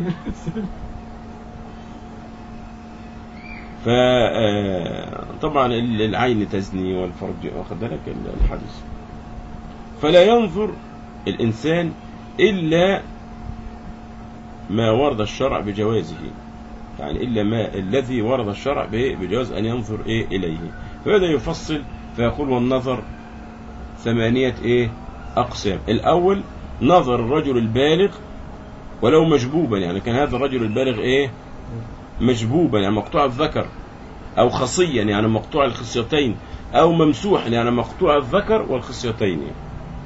فطبعا العين تزني والفرج واخد بالك الحديث فلا ينظر الإنسان إلا ما ورد الشرع بجوازه يعني إلا ما الذي ورد الشرع ب- بجواز أن ينظر إيه إليه فبدأ يفصل فيقول والنظر ثمانية إيه أقسام الأول نظر الرجل البالغ ولو مجبوبا يعني كان هذا الرجل البالغ إيه مجبوبا يعني مقطوع الذكر أو خصيا يعني مقطوع الخصيتين أو ممسوحا يعني مقطوع الذكر والخصيتين يعني.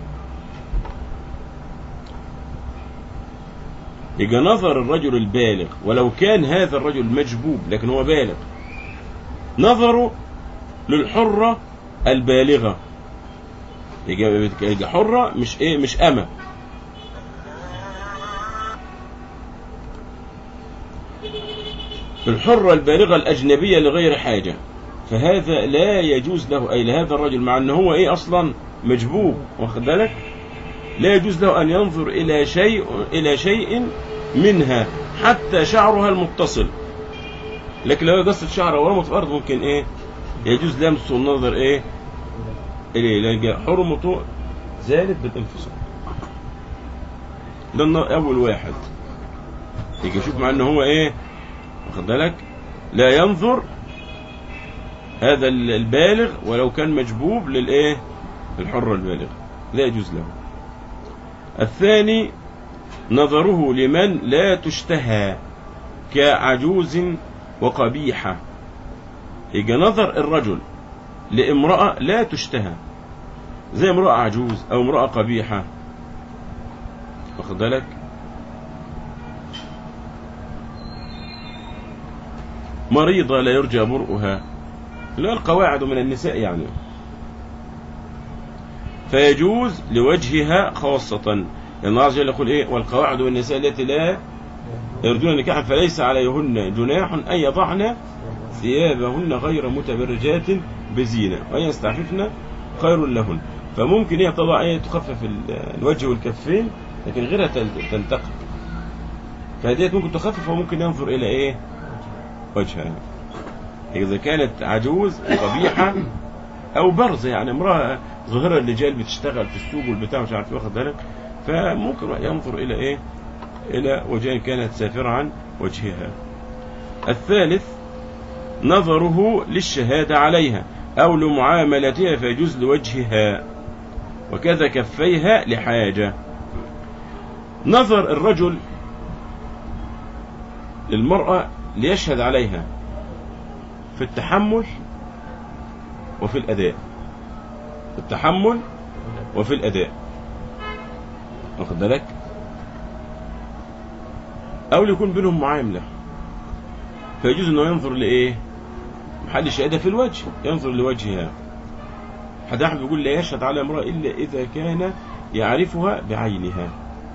يبقى نظر الرجل البالغ ولو كان هذا الرجل مجبوب لكن هو بالغ نظره للحرة البالغة يبقى يبقى حرة مش ايه مش أمة الحرة البالغة الأجنبية لغير حاجة فهذا لا يجوز له أي لهذا الرجل مع أنه هو إيه أصلا مجبوب واخد بالك لا يجوز له أن ينظر إلى شيء إلى شيء منها حتى شعرها المتصل لكن لو قصة شعره ورمت في الأرض ممكن إيه يجوز لمسه النظر إيه إليه لأن حرمته زالت بالانفصال ده الن- أول واحد يجي يشوف مع أنه هو إيه واخد بالك لا ينظر هذا ال- البالغ ولو كان مجبوب للإيه الحرة البالغة لا يجوز له الثاني نظره لمن لا تشتهى كعجوز وقبيحة يجي نظر الرجل لامرأة لا تشتهى زي امرأة عجوز أو امرأة قبيحة واخد بالك مريضة لا يرجى برؤها لا القواعد من النساء يعني فيجوز لوجهها خاصة لأن الله عز وجل يقول إيه والقواعد والنساء التي لا يرجون نكاحا فليس عليهن جناح أن يضعن ثيابهن غير متبرجات بزينة وأن يستعففن خير لهن فممكن هي تضع ايه تخفف ال- الوجه والكفين لكن غيرها تل- تنتقل فهديت ممكن تخفف وممكن ينظر إلى إيه وجهها إذا كانت عجوز قبيحة أو برزة يعني امرأة ظاهرة الرجال بتشتغل في السوق والبتاع مش عارف إيه، واخد بالك فممكن ينظر إلى إيه إلى وجهها كانت سافرة عن وجهها الثالث نظره للشهادة عليها أو لمعاملتها فيجوز لوجهها وكذا كفيها لحاجة نظر الرجل للمرأة ليشهد عليها في التحمل وفي الأداء في التحمل وفي الأداء واخد بالك أو يكون بينهم معاملة فيجوز أنه ينظر لإيه محل الشهادة في الوجه ينظر لوجهها حد أحد بيقول لا يشهد على امرأة إلا إذا كان يعرفها بعينها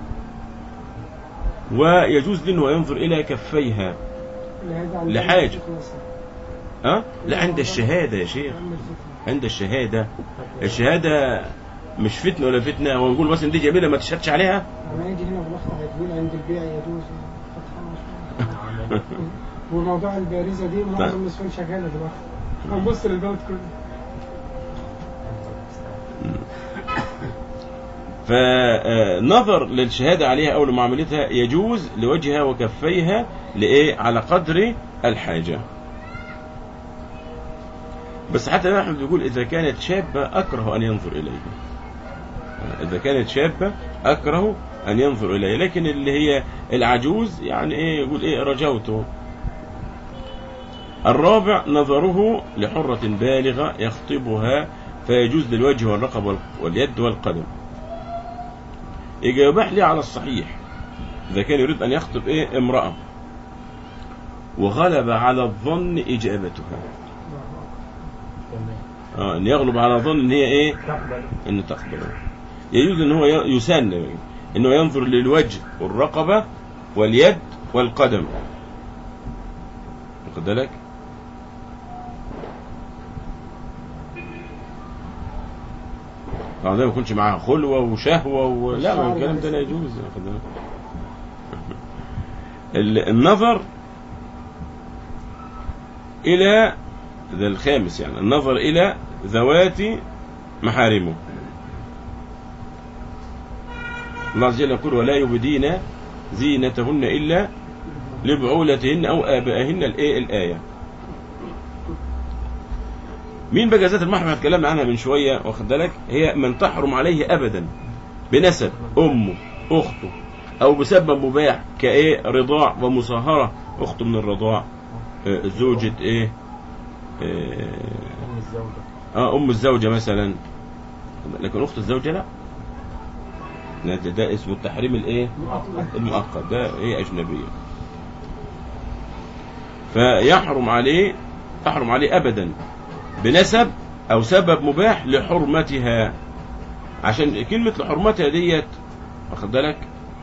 ويجوز له أنه ينظر إلى كفيها لهذا عند لحاجة. الفتنة مثلا. أه؟ لا عند الشهادة يا شيخ عند الفتنة. عند الشهادة الشهادة مش فتنة ولا فتنة هو نقول مثلا دي جميلة ما تشهدش عليها لما يجي هنا بالأخطاء يقول عند البيع يجوز وموضوع البارزة دي نعم. معظم النسوان شغالة دلوقتي هنبص للبلد كله فنظر للشهادة عليها أو لمعاملتها يجوز لوجهها وكفيها لإيه على قدر الحاجة بس حتى الإمام أحمد يقول إذا كانت شابة أكره أن ينظر إليها إذا كانت شابة أكره أن ينظر إليها لكن اللي هي العجوز يعني إيه يقول إيه رجوته الرابع نظره لحرة بالغة يخطبها فيجوز للوجه والرقبة واليد والقدم يجي يباح لي على الصحيح إذا كان يريد أن يخطب إيه امرأة وغلب على الظن إجابتها تمام آه أن يغلب على الظن إن هي إيه تقبل أن تقبل يجوز أن هو ي- يسن أنه ينظر للوجه والرقبة واليد والقدم واخد بالك طبعا ده ما يكونش معاها خلوة وشهوة و... لا ما الشعر الكلام ده لا بس. يجوز واخد بالك ال- النظر إلى ده الخامس يعني النظر إلى ذوات محارمه الله عز وجل يقول ولا يبدين زينتهن إلا لبعولتهن أو آبائهن الإيه الآية مين بقى ذات المحرم اتكلمنا عنها من شوية واخد بالك هي من تحرم عليه أبدا بنسب أمه أخته أو بسبب مباح كإيه رضاع ومصاهرة أخته من الرضاع آه، زوجة إيه آه، أم الزوجة اه ام الزوجة مثلا لكن اخت الزوجة لا لا، ده, ده اسمه التحريم الايه المؤقت ده هي اجنبية فيحرم عليه تحرم عليه ابدا بنسب او سبب مباح لحرمتها عشان كلمة لحرمتها ديت واخد بالك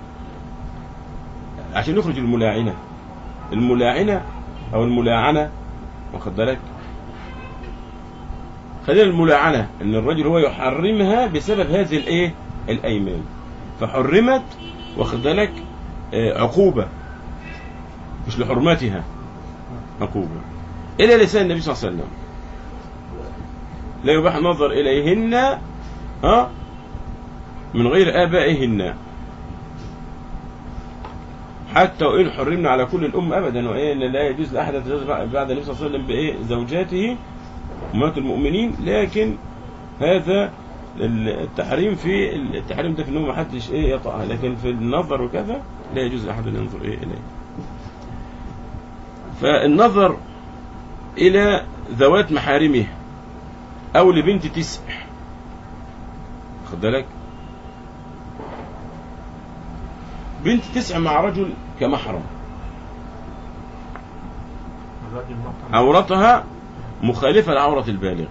عشان يخرج الملاعنة الملاعنة او الملاعنة واخد بالك خلينا الملاعنة ان الرجل هو يحرمها بسبب هذه الايه الايمان فحرمت واخد بالك آه، عقوبة مش لحرمتها عقوبة الى لسان النبي صلى الله عليه وسلم لا يباح النظر اليهن ها من غير ابائهن حتى وان حرمنا على كل الام ابدا وان لا يجوز لاحد ان يتزوج بعد النبي صلى الله عليه وسلم بايه زوجاته أمهات المؤمنين لكن هذا التحريم في التحريم ده في انه ما حدش ايه يطأها لكن في النظر وكذا لا يجوز لاحد ان ينظر ايه اليه فالنظر الى ذوات محارمه او لبنت تسع خد بالك بنت تسع مع رجل كمحرم الراجل محرم عورتها مخالفة لعورة البالغ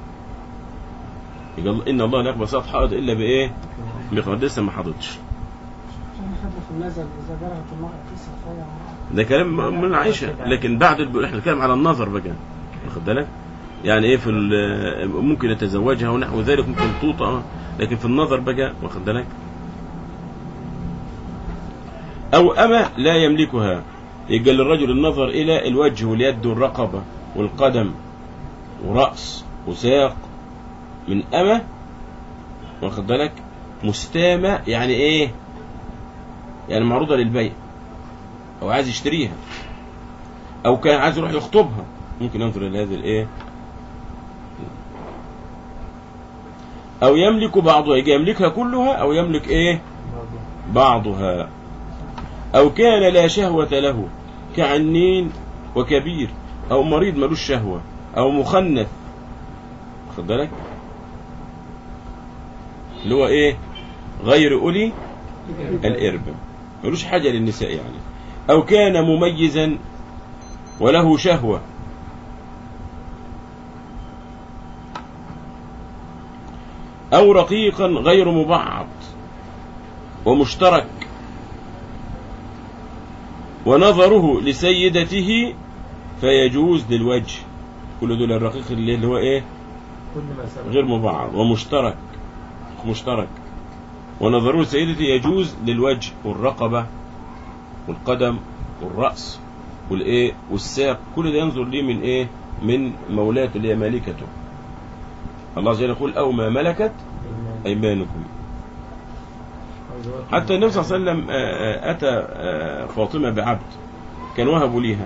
يقول إن الله لا يقبل صلاة حائض إلا بإيه؟ بقدر لسه ما حضتش عشان خدنا في النزل إذا بلغت المرأة تسع فهي امرأة ده كلام من عائشة لكن بعد الب... احنا بنتكلم على النظر بقى واخد بالك؟ يعني ايه في ال- ممكن يتزوجها ونحو ذلك ممكن توطأ آه. لكن في النظر بقى واخد بالك؟ أو أما لا يملكها يبقى للرجل النظر إلى الوجه واليد والرقبة والقدم ورأس وساق من أمة واخد بالك مستامة يعني إيه يعني معروضة للبيع أو عايز يشتريها أو كان عايز يروح يخطبها ممكن ينظر إلى هذه الإيه أو يملك بعضها يجي يملكها كلها أو يملك إيه بعضها أو كان لا شهوة له كعنين وكبير أو مريض ملوش شهوة أو مخنث خد بالك اللي هو إيه غير أولي الإرب ملوش حاجة للنساء يعني أو كان مميزا وله شهوة أو رقيقا غير مبعض ومشترك ونظره لسيدته فيجوز للوجه كل دول الرقيق اللي اللي هو ايه كل ما سبق غير مبعض ومشترك مشترك ونظره لسيدته يجوز للوجه والرقبة والقدم والرأس والايه والساق كل ده ينظر ليه من ايه من مولاته اللي هي مالكته الله عز وجل يقول او ما ملكت ايمانكم حتى النبي صلى الله عليه وسلم آه، آه، اتى آه، فاطمه بعبد كان وهبوا ليها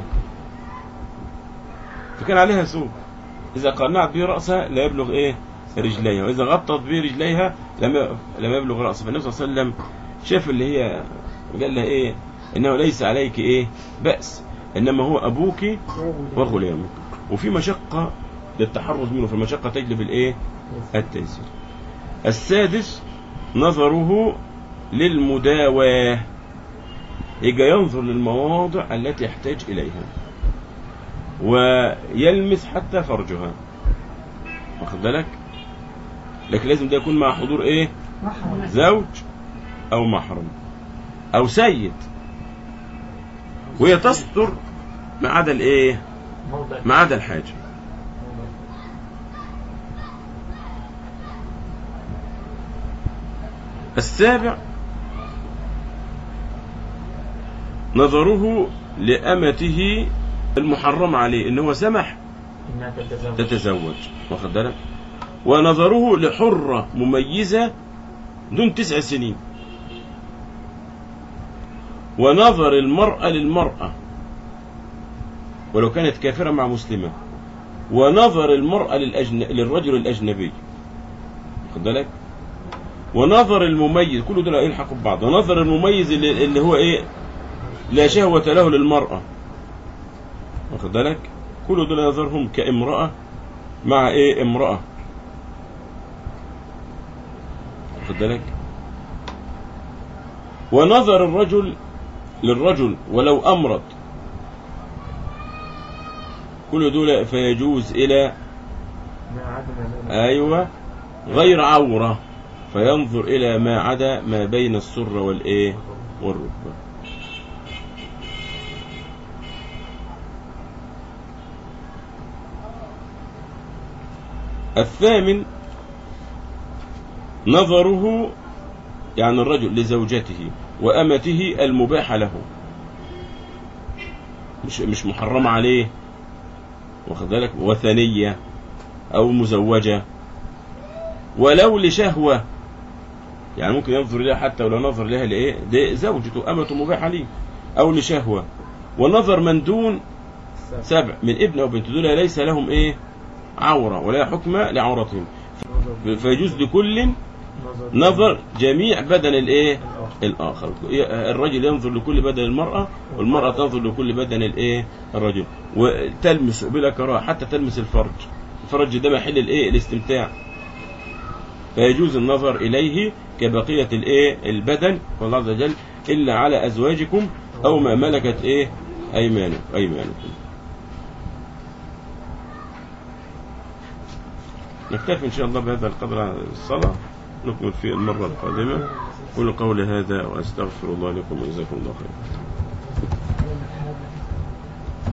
فكان عليها ثوب اذا قنعت به راسها لا يبلغ ايه رجليها واذا غطت به رجليها لم لم يبلغ راسها فالنبي صلى الله عليه وسلم شاف اللي هي قال لها ايه انه ليس عليك ايه باس انما هو ابوك وغلامك وفي مشقه للتحرز منه فالمشقه تجلب الايه التيسير السادس نظره للمداواة يجي ينظر للمواضع التي يحتاج إليها ويلمس حتى فرجها واخد بالك لكن لازم ده يكون مع حضور ايه محرم زوج او محرم او سيد وهي تستر ما عدا الايه موضع ما عدا الحاجه السابع نظره لأمته المحرم عليه ان هو سمح انها تتزوج تتزوج واخد بالك ونظره لحرة مميزة دون تسع سنين ونظر المرأة للمرأة ولو كانت كافرة مع مسلمة ونظر المرأة للأجن... للرجل الأجنبي واخد بالك ونظر المميز كل دول يلحقوا ببعض ونظر المميز اللي, اللي هو ايه لا شهوة له للمرأة واخد بالك كل دول يظهرهم كامرأة مع ايه امرأة واخد بالك ونظر الرجل للرجل ولو أمرض كل دول فيجوز إلى ما عدا ما بين أيوة غير عورة فينظر إلى ما عدا ما بين السرة والإيه والركبة الثامن نظره يعني الرجل لزوجته وأمته المباحة له مش مش محرمة عليه واخد بالك وثنية أو مزوجة ولو لشهوة يعني ممكن ينظر إليها حتى ولو نظر لها لإيه دي زوجته أمته مباحة ليه أو لشهوة ونظر من دون سبع من ابن أو بنت دول ليس لهم إيه عورة ولا حكم لعورتهم نظر فيجوز لكل نظر جميع بدن الايه الآخر. الاخر الرجل ينظر لكل بدن المرأة والمرأة تنظر لكل بدن الايه الرجل وتلمس بلا كراهة حتى تلمس الفرج الفرج ده محل الايه الاستمتاع فيجوز النظر اليه كبقية الايه البدن والله عز وجل الا على ازواجكم او ما ملكت ايه ايمانكم ايمانكم نكتفي إن شاء الله بهذا القدر عن الصلاة نكمل في المرة القادمة قولوا قولي هذا وأستغفر الله لكم وجزاكم الله خيرا